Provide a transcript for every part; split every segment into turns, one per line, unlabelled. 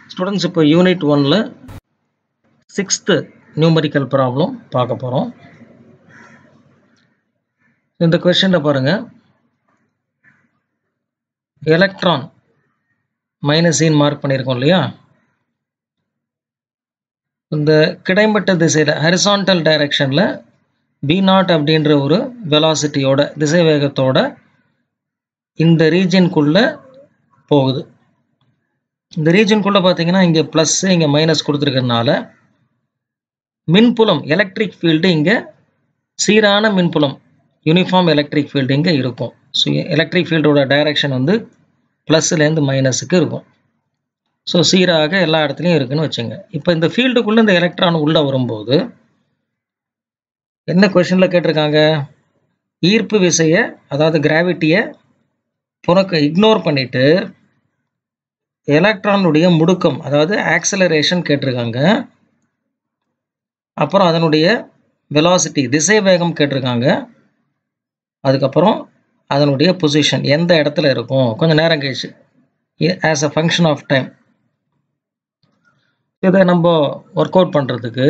students இப்போ unit ஒனில் sixth numerical problem பார்க்க போகிறோம் இந்த கொஷனில் பாருங்கள் எலக்ட்ரான் மைனஸின் மார்க் பண்ணியிருக்கோம் இல்லையா இந்த கிடைமட்ட திசையில் ஹரிசான்டல் டைரக்ஷனில் பி நாட் அப்படின்ற ஒரு வெலாசிட்டியோட திசை வேகத்தோட இந்த ரீஜனுக்குள்ளே போகுது இந்த ரீஜனுக்குள்ளே பார்த்தீங்கன்னா இங்கே ப்ளஸ் இங்கே மைனஸ் கொடுத்துருக்கறனால மின்புலம் எலக்ட்ரிக் ஃபீல்டு இங்கே சீரான மின்புலம் யூனிஃபார்ம் எலக்ட்ரிக் ஃபீல்டு இங்கே இருக்கும் ஸோ எலக்ட்ரிக் ஃபீல்டோட டைரக்ஷன் வந்து ப்ளஸ்லேருந்து மைனஸுக்கு இருக்கும் ஸோ சீராக எல்லா இடத்துலையும் இருக்குன்னு வச்சுங்க இப்போ இந்த ஃபீல்டுக்குள்ளே இந்த எலக்ட்ரான் உள்ளே வரும்போது என்ன கொஷனில் கேட்டிருக்காங்க ஈர்ப்பு விசையை அதாவது கிராவிட்டியை புறக்க இக்னோர் பண்ணிட்டு எலக்ட்ரானுடைய முடுக்கம் அதாவது ஆக்சலரேஷன் கேட்டிருக்காங்க அப்புறம் அதனுடைய வெலாசிட்டி திசை வேகம் கேட்டிருக்காங்க அதுக்கப்புறம் அதனுடைய பொசிஷன் எந்த இடத்துல இருக்கும் கொஞ்சம் நேரம் கழிச்சு as a function of time இதை நம்ம ஒர்க் அவுட் பண்ணுறதுக்கு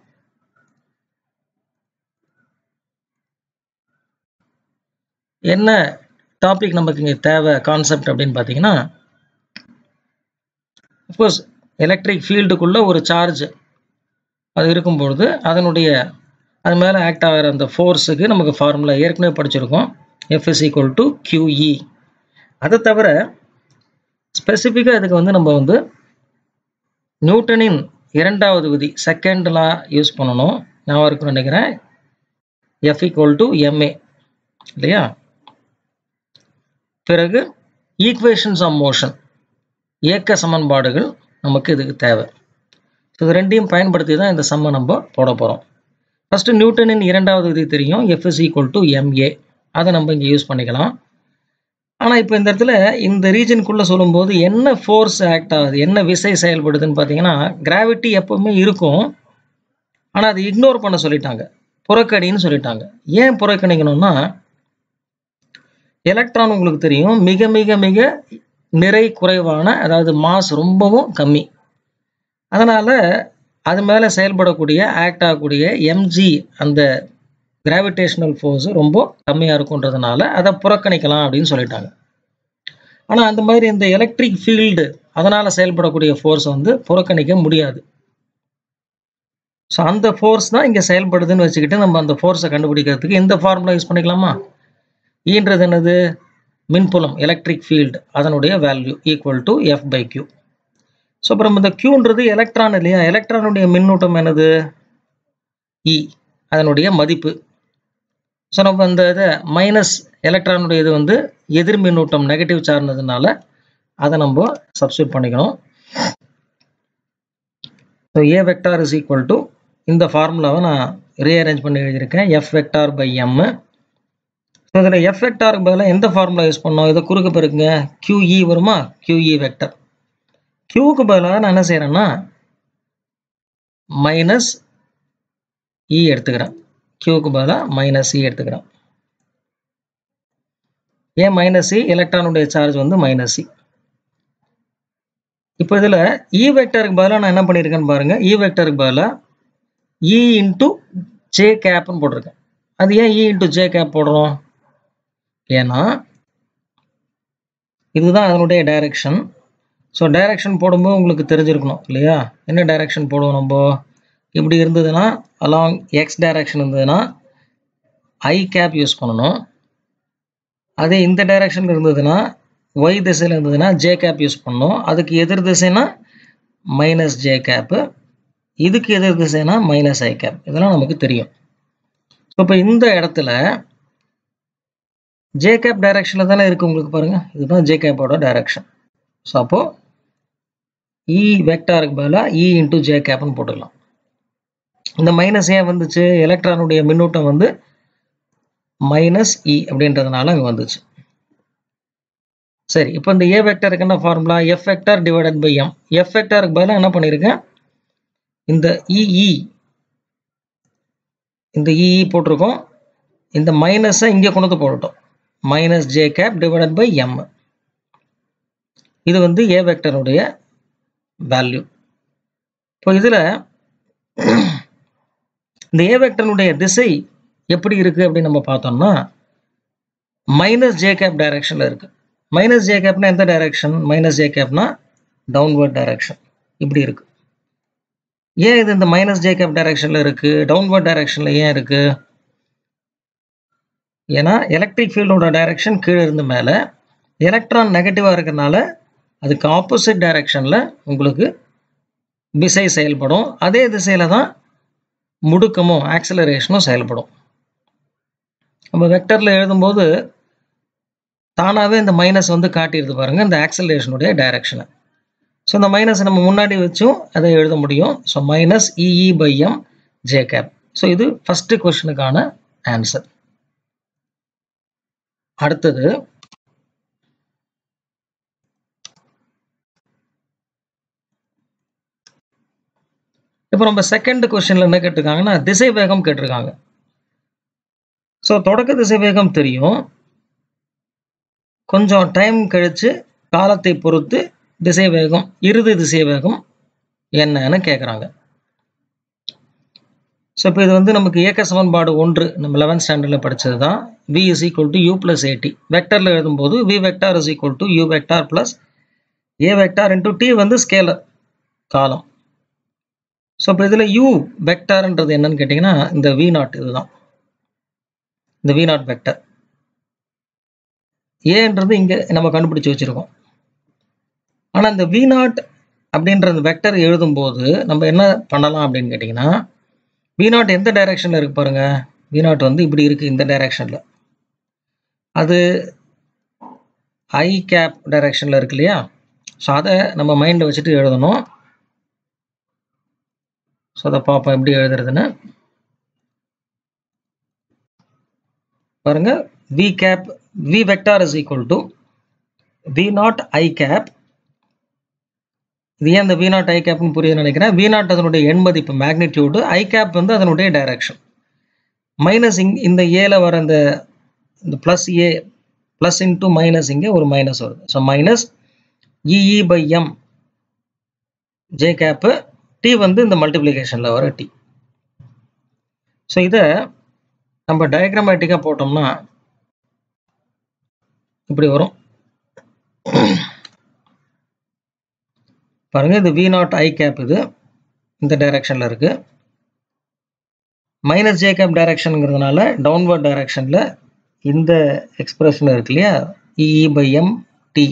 என்ன டாபிக் நமக்கு இங்கே தேவை கான்செப்ட் அப்படின்னு பார்த்தீங்கன்னா அஃப்கோர்ஸ் எலக்ட்ரிக் ஃபீல்டுக்குள்ளே ஒரு சார்ஜ் அது இருக்கும்பொழுது அதனுடைய அது மேலே ஆக்ட் ஆகிற அந்த ஃபோர்ஸுக்கு நமக்கு ஃபார்முலா ஏற்கனவே படிச்சிருக்கோம் F is equal to Q E அதை தவிர ஸ்பெசிஃபிக்காக இதுக்கு வந்து நம்ம வந்து நியூட்டனின் இரண்டாவது விதி செகண்ட்லாம் யூஸ் பண்ணணும் நான் இருக்குன்னு நினைக்கிறேன் எஃப் ஈக்குவல் டு எம்ஏ இல்லையா பிறகு ஈக்குவேஷன்ஸ் ஆஃப் மோஷன் இயக்க சமன்பாடுகள் நமக்கு இதுக்கு தேவை ஸோ இது ரெண்டையும் பயன்படுத்தி தான் இந்த சம்மை நம்ம போட போகிறோம் ஃபஸ்ட்டு நியூட்டனின் இரண்டாவது விதி தெரியும் F is equal to M A அதை நம்ம இங்கே யூஸ் பண்ணிக்கலாம் ஆனால் இப்போ இந்த இடத்துல இந்த ரீஜனுக்குள்ளே சொல்லும்போது என்ன ஃபோர்ஸ் ஆக்ட் ஆகுது என்ன விசை செயல்படுதுன்னு பார்த்தீங்கன்னா கிராவிட்டி எப்பவுமே இருக்கும் ஆனால் அது இக்னோர் பண்ண சொல்லிட்டாங்க புறக்கணின்னு சொல்லிட்டாங்க ஏன் புறக்கணிக்கணும்னா எலக்ட்ரான் உங்களுக்கு தெரியும் மிக மிக மிக நிறை குறைவான அதாவது மாஸ் ரொம்பவும் கம்மி அதனால் அது மேலே செயல்படக்கூடிய ஆக்ட் ஆகக்கூடிய எம்ஜி அந்த கிராவிடேஷனல் ஃபோர்ஸ் ரொம்ப கம்மியாக இருக்குன்றதுனால அதை புறக்கணிக்கலாம் அப்படின்னு சொல்லிட்டாங்க ஆனால் அந்த மாதிரி இந்த எலக்ட்ரிக் ஃபீல்டு அதனால் செயல்படக்கூடிய ஃபோர்ஸ் வந்து புறக்கணிக்க முடியாது ஸோ அந்த ஃபோர்ஸ் தான் இங்கே செயல்படுதுன்னு வச்சுக்கிட்டு நம்ம அந்த ஃபோர்ஸை கண்டுபிடிக்கிறதுக்கு இந்த ஃபார்முலா யூஸ் பண்ணிக்கலாமா ஈன்றது என்னது மின்புலம் எலக்ட்ரிக் ஃபீல்டு அதனுடைய value equal to F by Q so அப்புறம் இந்த கியூன்றது எலக்ட்ரான் இல்லையா எலக்ட்ரானுடைய மின்னூட்டம் என்னது இ அதனுடைய மதிப்பு ஸோ நம்ம அந்த இதை மைனஸ் எலக்ட்ரானுடைய இது வந்து எதிர் மின்னூட்டம் நெகட்டிவ் சார்ந்ததுனால அதை நம்ம சப்ஸ்டியூட் பண்ணிக்கணும் so A vector is equal to இந்த ஃபார்முலாவை நான் ரீஅரேஞ்ச் பண்ணி எழுதியிருக்கேன் F vector by M so இதில் எஃப் வெக்டாருக்கு பதிலாக எந்த ஃபார்முலா யூஸ் பண்ணோம் இதை குறுக்க பெருக்குங்க கியூஇ வருமா கியூஇ வெக்டர் கியூவுக்கு பதிலாக நான் என்ன செய்கிறேன்னா மைனஸ் இ எடுத்துக்கிறேன் கியூவுக்கு பதிலாக மைனஸ் இ எடுத்துக்கிறேன் ஏன் மைனஸ் இ எலக்ட்ரானுடைய சார்ஜ் வந்து மைனஸ் இ இப்போ இதில் இ வெக்டருக்கு பதிலாக நான் என்ன பண்ணியிருக்கேன்னு பாருங்கள் இ வெக்டருக்கு பதிலாக இ இன்ட்டு ஜே கேப்னு போட்டிருக்கேன் அது ஏன் இ இன்ட்டு ஜே கேப் போடுறோம் ஏன்னா இதுதான் அதனுடைய டைரக்ஷன் ஸோ டைரக்ஷன் போடும்போது உங்களுக்கு தெரிஞ்சிருக்கணும் இல்லையா என்ன டைரக்ஷன் போடுவோம் நம்ம இப்படி இருந்ததுன்னா அலாங் எக்ஸ் டைரக்ஷன் இருந்ததுன்னா ஐ கேப் யூஸ் பண்ணணும் அதே இந்த டைரக்ஷன் இருந்ததுன்னா ஒய் திசையில் இருந்ததுன்னா ஜே கேப் யூஸ் பண்ணணும் அதுக்கு எதிர் திசைனா மைனஸ் ஜே கேப்பு இதுக்கு எதிர் திசைனா மைனஸ் ஐ கேப் இதெல்லாம் நமக்கு தெரியும் ஸோ இப்போ இந்த இடத்துல ஜே கேப் டைரக்ஷனில் தானே இருக்குது உங்களுக்கு பாருங்கள் இதுதான் ஜே கேப்போட டைரக்ஷன் ஸோ அப்போது இ வெக்டாருக்கு பதிலாக இ இன்ட்டு ஜே கேப்னு போட்டுக்கலாம் இந்த மைனஸ் ஏன் வந்துச்சு எலக்ட்ரானுடைய மின்னூட்டம் வந்து மைனஸ் இ அப்படின்றதுனால அங்கே வந்துச்சு சரி இப்போ இந்த ஏ வெக்டருக்கு என்ன formula F vector divided by M F வெக்டாருக்கு பதிலாக என்ன பண்ணியிருக்கேன் இந்த இஇ இந்த இஇ போட்டிருக்கோம் இந்த மைனஸை இங்கே கொண்டு வந்து போட்டுட்டோம் minus J cap divided by M இது வந்து ஏ வெக்டருடைய வேல்யூ இப்போ இதில் இந்த ஏ வெக்டனுடைய திசை எப்படி இருக்கு அப்படின்னு நம்ம பார்த்தோம்னா மைனஸ் ஜே கேப் டைரக்ஷனில் இருக்கு மைனஸ் ஜே கேப்னா எந்த டைரக்ஷன் மைனஸ் ஜே கேப்னா டவுன்வர்ட் டைரக்ஷன் இப்படி இருக்கு ஏன் இது இந்த மைனஸ் ஜே கேப் டைரக்ஷனில் இருக்கு டவுன்வர்ட் டைரக்ஷனில் ஏன் இருக்கு ஏன்னா எலக்ட்ரிக் ஃபீல்டோட டைரக்ஷன் கீழே இருந்து மேலே எலக்ட்ரான் நெகட்டிவாக இருக்கிறனால அதுக்கு ஆப்போசிட் டைரக்ஷனில் உங்களுக்கு விசை செயல்படும் அதே திசையில் தான் முடுக்கமும் ஆக்சலரேஷனும் செயல்படும் நம்ம வெக்டரில் எழுதும்போது தானாகவே இந்த மைனஸ் வந்து காட்டிடுது பாருங்க இந்த ஆக்சலரேஷனுடைய டைரக்ஷனை ஸோ இந்த மைனஸ் நம்ம முன்னாடி வச்சும் அதை எழுத முடியும் so minus E E by M J cap so இது ஃபஸ்ட்டு கொஷனுக்கான ஆன்சர் அடுத்தது இப்போ நம்ம செகண்ட் கொஸ்டின்ல என்ன கேட்டிருக்காங்கன்னா திசை வேகம் கேட்டிருக்காங்க ஸோ தொடக்க திசை வேகம் தெரியும் கொஞ்சம் டைம் கழிச்சு காலத்தை பொறுத்து திசை வேகம் இறுதி திசை வேகம் என்னன்னு கேட்குறாங்க ஸோ இப்போ இது வந்து நமக்கு இயக்க சமன்பாடு ஒன்று நம்ம லெவன்த் ஸ்டாண்டர்டில் படித்தது தான் V is equal to U plus A T வெக்டரில் எழுதும்போது V vector is equal to U vector plus A vector into T வந்து ஸ்கேலர் காலம் ஸோ இப்போ இதில் யூ வெக்டார்ன்றது என்னன்னு கேட்டிங்கன்னா இந்த வி நாட் இதுதான் இந்த வி நாட் வெக்டர் ஏன்றது இங்கே நம்ம கண்டுபிடிச்சு வச்சுருக்கோம் ஆனால் இந்த வி நாட் அப்படின்ற இந்த வெக்டர் எழுதும்போது நம்ம என்ன பண்ணலாம் அப்படின்னு கேட்டிங்கன்னா வி நாட் எந்த டைரக்ஷனில் இருக்கு பாருங்க வி நாட் வந்து இப்படி இருக்குது இந்த டைரக்ஷனில் அது ஐ கேப் டைரக்ஷனில் இருக்கு இல்லையா ஸோ அதை நம்ம மைண்டில் வச்சுட்டு எழுதணும் ஸோ அதை பார்ப்போம் எப்படி எழுதுறதுன்னு பாருங்க V cap V vector is equal to V naught I cap இது ஏன் இந்த வி நாட் ஐ கேப்னு புரியுதுன்னு நினைக்கிறேன் வி நாட் அதனுடைய எண் மதிப்பு மேக்னிடியூடு ஐ கேப் வந்து அதனுடைய டைரக்ஷன் மைனஸ் இங் இந்த ஏல வர இந்த இந்த plus A plus into minus இங்கே ஒரு மைனஸ் வருது so minus E E by M J cap T வந்து இந்த மல்டிப்ளிகேஷனில் வர டி ஸோ இதை நம்ம டயக்ராமேட்டிக்காக போட்டோம்னா இப்படி வரும் பாருங்க இது வி நாட் ஐ கேப் இது இந்த டைரக்ஷனில் இருக்கு மைனஸ் ஜே கேப் டைரக்ஷனுங்கிறதுனால டவுன்வர்ட் டைரக்ஷனில் இந்த எக்ஸ்பிரஷன் இருக்கு இல்லையா இஇ பை எம் டி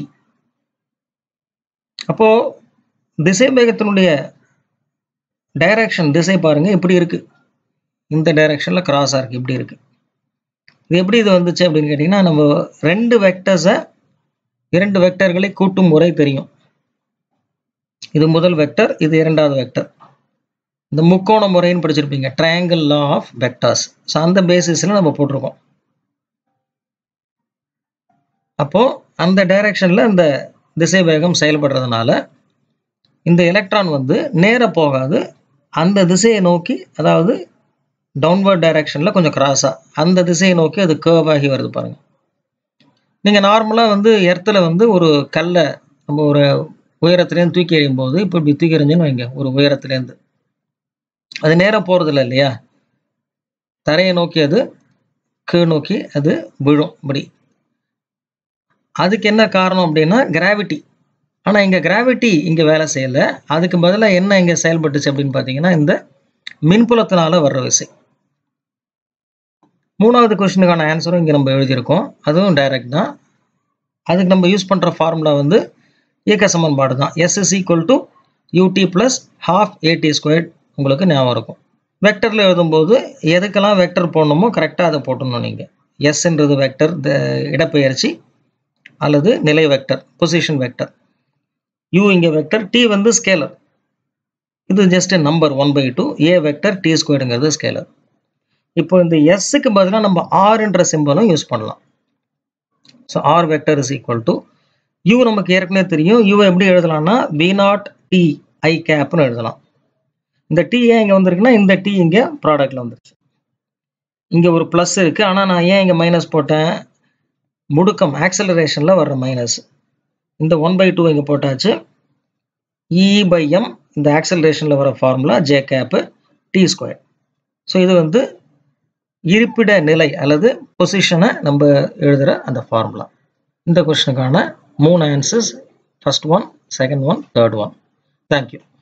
அப்போ திசை வேகத்தினுடைய டைரக்ஷன் திசை பாருங்க இப்படி இருக்கு இந்த டைரக்ஷன்ல கிராஸா இருக்கு இப்படி இருக்கு இது எப்படி இது வந்துச்சு அப்படின்னு கேட்டீங்கன்னா நம்ம ரெண்டு வெக்டர்ஸை இரண்டு வெக்டர்களை கூட்டும் முறை தெரியும் இது முதல் வெக்டர் இது இரண்டாவது வெக்டர் இந்த முக்கோண முறைன்னு படிச்சிருப்பீங்க triangle law of vectors so அந்த பேசிஸில் நம்ம போட்டிருக்கோம் அப்போ அந்த டைரக்ஷன்ல இந்த திசை வேகம் செயல்படுறதுனால இந்த எலக்ட்ரான் வந்து நேர போகாது அந்த திசையை நோக்கி அதாவது டவுன்வர்ட் டைரக்ஷன்ல கொஞ்சம் கிராஸா அந்த திசையை நோக்கி அது கேர்வ் ஆகி வருது பாருங்க நீங்க நார்மலா வந்து எர்த்துல வந்து ஒரு கல்லை நம்ம ஒரு உயரத்துலேருந்து தூக்கி எறியும் போது இப்போ இப்படி தூக்கி எறிஞ்சுன்னு வைங்க ஒரு உயரத்துலேருந்து அது நேரம் போறது இல்லை இல்லையா தரையை நோக்கி அது கீழ் நோக்கி அது விழும் இப்படி அதுக்கு என்ன காரணம் அப்படின்னா கிராவிட்டி ஆனால் இங்கே கிராவிட்டி இங்கே வேலை செய்யலை அதுக்கு பதிலாக என்ன இங்கே செயல்பட்டுச்சு அப்படின்னு பார்த்தீங்கன்னா இந்த மின்புலத்தினால வர்ற விசை மூணாவது கொஸ்டினுக்கான ஆன்சரும் இங்கே நம்ம எழுதியிருக்கோம் அதுவும் டைரக்ட் தான் அதுக்கு நம்ம யூஸ் பண்ணுற ஃபார்முலா வந்து இயக்க சமன்பாடு தான் S is equal to U T plus half A T squared உங்களுக்கு ஞாபகம் இருக்கும் வெக்டரில் எழுதும்போது எதுக்கெல்லாம் வெக்டர் போடணுமோ கரெக்டாக அதை போட்டணும் நீங்கள் எஸ்ன்றது வெக்டர் இடப்பெயர்ச்சி அல்லது நிலை வெக்டர் பொசிஷன் வெக்டர் யூ இங்கே வெக்டர் டி வந்து ஸ்கேலர் இது just number one by two A vector T ஸ்கொயர்டுங்கிறது ஸ்கேலர் இப்போ இந்த எஸ்ஸுக்கு பதிலாக நம்ம ஆர்ன்ற சிம்பலும் யூஸ் பண்ணலாம் so R vector is equal to U நமக்கு ஏற்கனவே தெரியும் யூ எப்படி எழுதலாம்னா வி நாட் டி ஐ கேப்னு எழுதலாம் இந்த டி ஏன் இங்கே வந்திருக்குன்னா இந்த டி இங்கே ப்ராடக்ட்ல வந்துருச்சு இங்கே ஒரு ப்ளஸ் இருக்குது ஆனால் நான் ஏன் இங்கே மைனஸ் போட்டேன் முடுக்கம் ஆக்சலரேஷனில் வர்ற மைனஸ் இந்த ஒன் பை டூ இங்கே போட்டாச்சு இ பை எம் இந்த ஆக்சலரேஷனில் வர formula J cap T square so இது வந்து இருப்பிட நிலை அல்லது பொசிஷனை நம்ம எழுதுகிற அந்த ஃபார்முலா இந்த கொஸ்டினுக்கான மூணு answers first one second one third one thank you